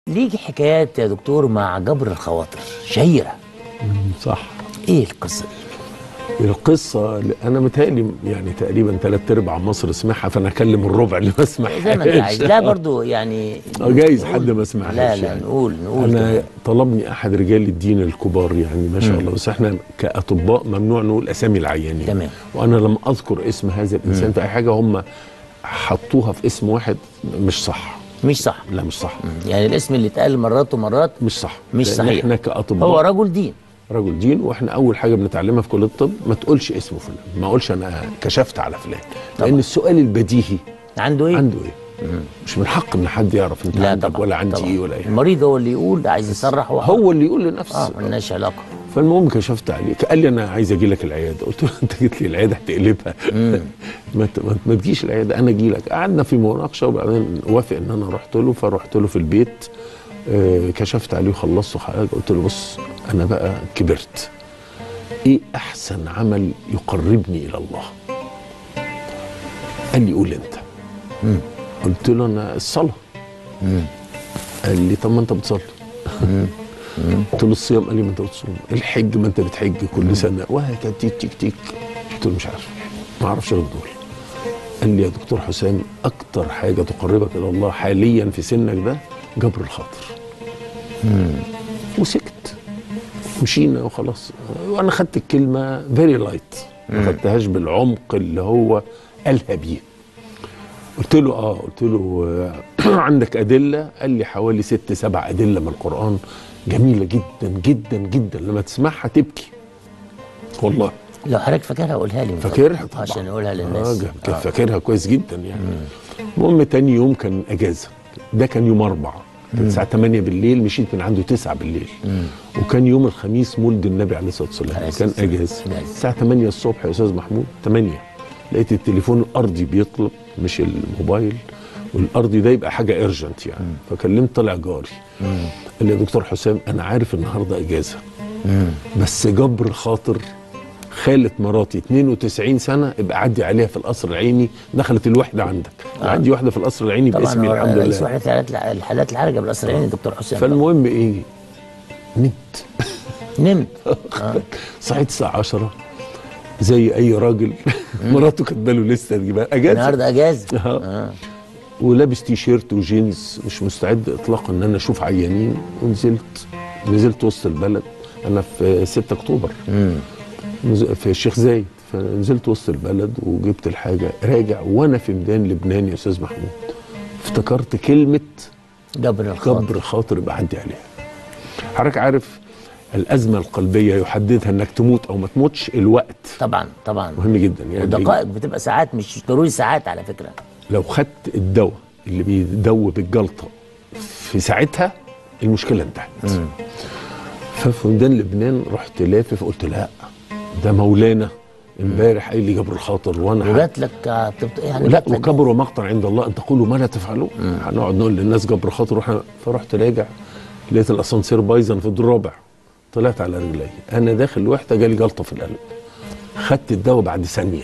ليك حكايات يا دكتور مع جبر الخواطر شهيره صح ايه القصه دي القصه انا متهيألي يعني تقريبا ثلاث ارباع مصر سمعها فانا اكلم الربع اللي ما زي ما انت عايز سمعهاش لا برضو يعني اه جايز نقول- حد ما سمعهاش لا لا يعني. نقول نقول انا كده. طلبني احد رجال الدين الكبار يعني ما شاء الله بس احنا كاطباء ممنوع نقول اسامي العيانين تمام. وانا لم اذكر اسم هذا الانسان في اي حاجه هم حطوها في اسم واحد مش صح مش صح لا مش صح يعني الاسم اللي اتقال مرات ومرات مش صح مش لأن صحيح. احنا كاطباء هو رجل دين رجل دين واحنا اول حاجه بنتعلمها في كليه الطب ما تقولش اسمه فلان ما اقولش انا كشفت على فلان لان السؤال البديهي عنده ايه؟ عنده ايه مش من حق ان حد يعرف انت لا عندك طبعا ولا عندي طبعا. ايه ولا ايه المريض هو اللي يقول عايز يصرح هو هو اللي يقول لنفسه اه ملناش علاقه فالمهم كشفت عليه قال لي انا عايز اجي لك العياده قلت له انت جيت لي العياده هتقلبها ما, ت- ما, ما تجيش العياده انا اجي لك قعدنا في مناقشه وبعدين وافق ان انا رحت له فرحت له في البيت آه كشفت عليه وخلصت حاجه قلت له بص انا بقى كبرت ايه احسن عمل يقربني الى الله قال لي قول انت قلت له انا الصلاه قال لي طب ما انت بتصلي قلت له الصيام قال لي ما انت بتصوم الحج ما انت بتحج كل سنه وهكذا تيك تيك تيك قلت له مش عارف ما اعرفش غير دول قال لي يا دكتور حسام اكتر حاجه تقربك الى الله حاليا في سنك ده جبر الخاطر وسكت مشينا وخلاص وانا خدت الكلمه فيري لايت ما خدتهاش بالعمق اللي هو قالها بيه قلت له اه قلت له آه، عندك ادله قال لي حوالي ست سبع ادله من القران جميله جدا جدا جدا لما تسمعها تبكي والله لو حضرتك فاكرها قولها لي من فضلك. فاكرها طبعا عشان اقولها اه للناس جا- فاكرها كويس جدا يعني المهم تاني يوم كان اجازه ده كان يوم اربعة كان الساعه 8 بالليل مشيت من عنده 9 بالليل وكان يوم الخميس مولد النبي عليه الصلاه والسلام عليه كان الصلاة اجازه والسلام. الساعه 8 الصبح يا استاذ محمود 8 لقيت التليفون الارضي بيطلب مش الموبايل والارضي ده يبقى حاجه ارجنت يعني فكلمت طلع جاري قال لي يا دكتور حسام انا عارف النهارده اجازه بس جبر خاطر خالة مراتي 92 سنة ابقى عدي عليها في القصر العيني دخلت الوحدة عندك آه. عندي واحدة في القصر العيني طبعا باسمي هو الحمد رئيس لله وحده الحالات الحالات الحرجه بالقصر العيني دكتور حسام فالمهم ايه نمت نمت صحيت الساعة 10 زي أي راجل مراته كاتبة له لسه تجيبها أجازة النهارده اجازه آه. ولابس تي شيرت وجينز مش مستعد اطلاقا ان انا اشوف عيانين ونزلت نزلت وسط البلد انا في 6 اكتوبر نز- في الشيخ زايد فنزلت وسط البلد وجبت الحاجه راجع وانا في ميدان لبنان يا استاذ محمود افتكرت كلمه جبر الخاطر جبر خاطر بعدي عليها حضرتك عارف الازمه القلبيه يحددها انك تموت او ما تموتش الوقت طبعا طبعا مهم جدا يعني ودقائق بتبقى ساعات مش ضروري ساعات على فكره لو خدت الدواء اللي بيدوب الجلطه في ساعتها المشكله انتهت ففي ميدان لبنان رحت لافف قلت لا ده مولانا امبارح قايل لي جبر الخاطر وانا ح- وجات لك آه، بتبط- يعني لا جات لك وكبر ومقتا عند الله ان تقولوا ما لا تفعلون هنقعد نقول للناس جبر خاطر واحنا فرحت راجع لقيت الاسانسير بايظا في الدور الرابع طلعت على رجلي انا داخل الوحده جالي جلطه في القلب خدت الدواء بعد ثانيه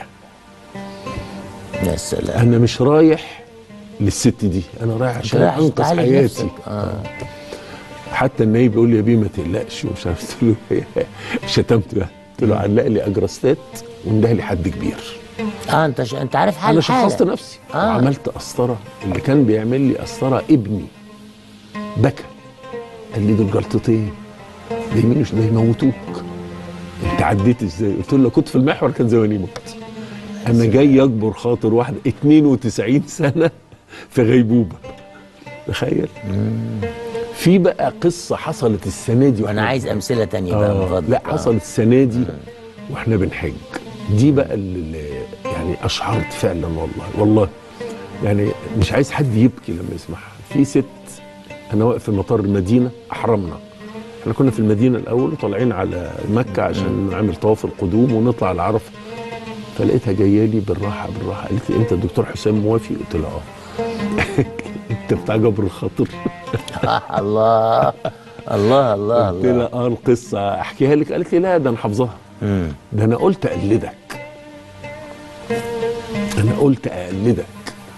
يا سلام انا مش رايح للست دي انا رايح عشان رايح انقذ تعالج حياتي نفسك. آه. حتى النايب بيقول لي يا بيه ما تقلقش ومش عارف قلت له شتمته يعني. قلت له علق لي اجراستات وانده لي حد كبير اه انت ش... انت عارف حال انا حالة. شخصت نفسي آه. آه. وعملت قسطره اللي كان بيعمل لي قسطره ابني بكى قال لي دول جلطتين ده يمين وش- ده يموتوك انت عديت ازاي قلت له لو كنت في المحور كان زماني مت انا جاي اجبر خاطر واحد 92 سنه في غيبوبه تخيل في بقى قصه حصلت السنه دي وانا وإحنا- عايز امثله تانية بقى من آه فضلك لا آه. حصلت السنه دي واحنا بنحج دي بقى اللي يعني اشعرت فعلا والله والله يعني مش عايز حد يبكي لما يسمعها في ست انا واقف في مطار المدينه احرمنا احنا كنا في المدينه الاول وطالعين على مكه عشان نعمل طواف القدوم ونطلع على عرفه فلقيتها جايه لي بالراحه بالراحه قالت لي انت الدكتور حسام موافي قلت لها اه انت بتاع جبر الخاطر الله الله الله قلت الله لها اه القصه احكيها لك قالت لي لا ده انا حافظاها مم. ده انا قلت اقلدك انا قلت اقلدك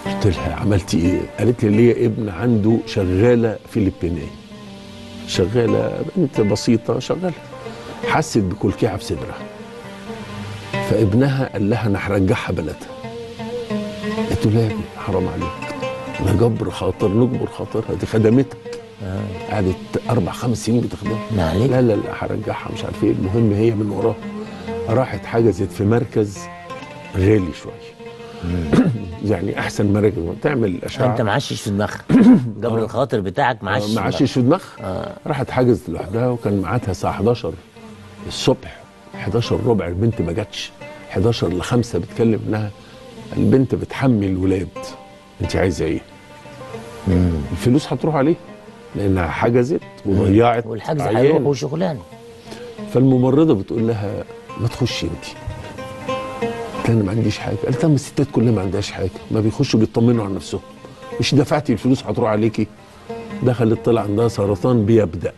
قلت لها عملتي ايه قالت لي ليا ابن عنده شغاله فلبينيه شغاله بنت بسيطه شغاله حست بكلكعه في صدرها فابنها قال لها انا هرجعها بلدها قلت له لا يا ابني حرام عليك ده جبر خاطر نجبر خاطرها دي خدمتك قعدت اربع خمس سنين بتخدمها ما عليك لا لا لا هرجعها مش عارف ايه المهم هي من وراها راحت حجزت في مركز غالي شويه يعني احسن مراكز تعمل اشعه انت معشش في دماغك جبر الخاطر بتاعك معشش في ما دماغك. عاشش في دماغها راحت حجزت لوحدها وكان ميعادها الساعه 11 الصبح 11 ربع البنت ما جاتش 11 ل 5 بتكلم انها البنت بتحمل ولاد انت عايزه ايه؟ الفلوس هتروح عليه لانها حجزت وضيعت والحجز عيال. هيروح وشغلانه فالممرضه بتقول لها ما تخشي انت قلت لها انا ما عنديش حاجه قالت لها ما الستات كلها ما عندهاش حاجه ما بيخشوا بيطمنوا على نفسهم مش دفعتي الفلوس هتروح عليكي دخلت طلع عندها سرطان بيبدا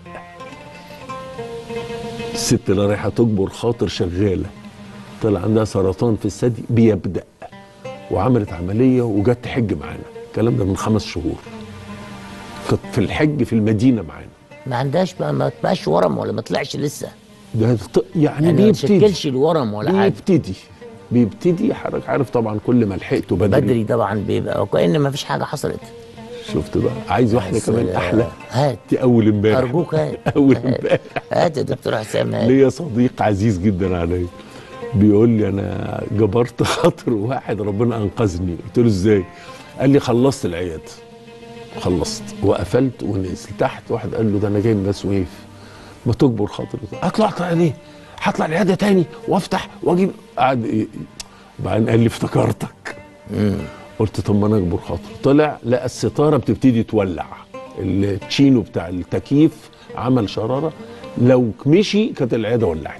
الست اللي رايحه تجبر خاطر شغاله طلع عندها سرطان في الثدي بيبدا وعملت عمليه وجت تحج معانا الكلام ده من خمس شهور كانت في الحج في المدينه معانا ما عندهاش بقى ما تبقاش ورم ولا ما طلعش لسه ده ط- يعني, يعني ما بيبتدي تشكلش الورم ولا حاجه بيبتدي بيبتدي حضرتك عارف طبعا كل ما لحقته بدري, بدري. بدري طبعا بيبقى وكأن ما فيش حاجه حصلت شفت بقى عايز واحده بس، كمان آه، احلى هات دي اول امبارح ارجوك هات اول هات. امبارح هات يا دكتور حسام هات ليا صديق عزيز جدا عليا بيقول لي انا جبرت خاطر واحد ربنا انقذني قلت له ازاي قال لي خلصت العياده خلصت وقفلت ونزلت تحت واحد قال له ده انا جاي من ناس ويف ما تجبر خاطر اطلع اطلع ليه هطلع العياده تاني وافتح واجيب قعد ي- بعدين قال لي افتكرتك قلت طب ما انا اجبر خاطر طلع لقى الستاره بتبتدي تولع التشينو بتاع التكييف عمل شراره لو مشي كانت العياده ولعت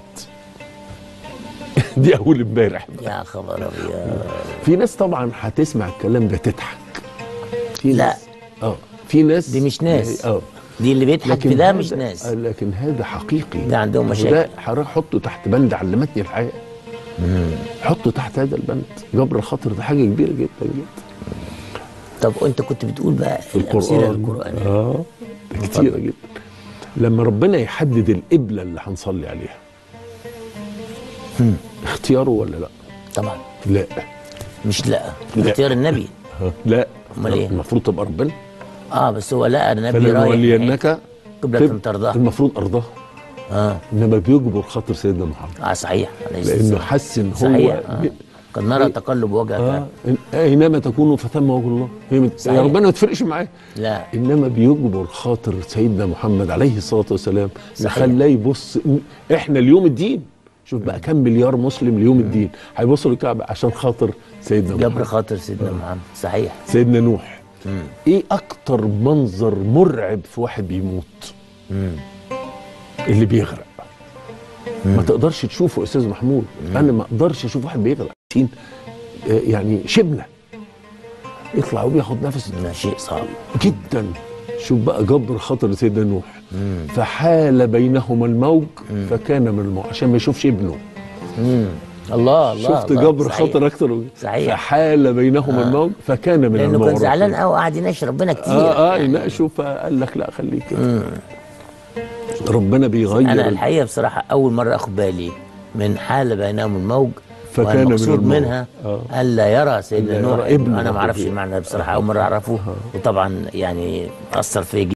دي اول امبارح يا خبر ابيض في ناس طبعا هتسمع الكلام ده تضحك في لا. ناس اه في ناس دي مش ناس. اه دي اللي بيضحك في ده هذا- مش ناس آه، لكن هذا حقيقي ده عندهم وده مشاكل. حضرتك حطه تحت بند علمتني الحياه حطه تحت هذا البند جبر الخاطر ده حاجه كبيره جدا جدا طب وانت كنت بتقول بقى في الامثله القران القرانيه اه ده كتيره جدا لما ربنا يحدد القبله اللي هنصلي عليها اختياره ولا لا طبعا لا مش لا لا. اختيار النبي لا أمال إيه؟ المفروض تبقى ربنا اه بس هو لقى النبي رايح فلنولينك قبلة ترضاها المفروض ارضاها اه انما بيجبر خاطر سيدنا محمد اه صحيح عليه الصلاة لانه والسلام. حس ان هو صحيح آه. قد نرى تقلب وجهك اه إن- اينما تكونوا فثم وجه الله هي مت- صحيح. يا ربنا ما تفرقش معاه لا انما بيجبر خاطر سيدنا محمد عليه الصلاه والسلام صحيح. خلاه يبص احنا اليوم الدين شوف بقى كم مليار مسلم ليوم الدين هيبصوا للكعبه عشان خاطر سيدنا جبر محمد خاطر سيدنا محمد صحيح سيدنا نوح ايه اكتر منظر مرعب في واحد بيموت اللي بيغرق ما تقدرش تشوفه يا استاذ محمود انا ما اقدرش اشوف واحد بيغرق عشان، آه، يعني شبنه يطلع وبياخد نفس ده شيء صعب جدا شوف بقى جبر خاطر سيدنا نوح فحال بينهما الموج فكان من الموج عشان ما يشوفش ابنه الله الله شفت الله. جبر صحيح. خاطر اكتر صحيح. فحال بينهما الموج فكان من لانه الموج كان زعلان قوي وقعد يناقش ربنا كتير اه اه يعني يناقشوا فقال لك لا خليك كده ربنا بيغير انا الحقيقه بصراحه اول مره اخد بالي من حال بينهم الموج فكان من والمقصود الموج. منها آه. الا يرى سيدنا ألا نوح يرى ابنه انا ما اعرفش ربيع. المعنى ده بصراحه اول مره اعرفه وطبعا يعني اثر فيا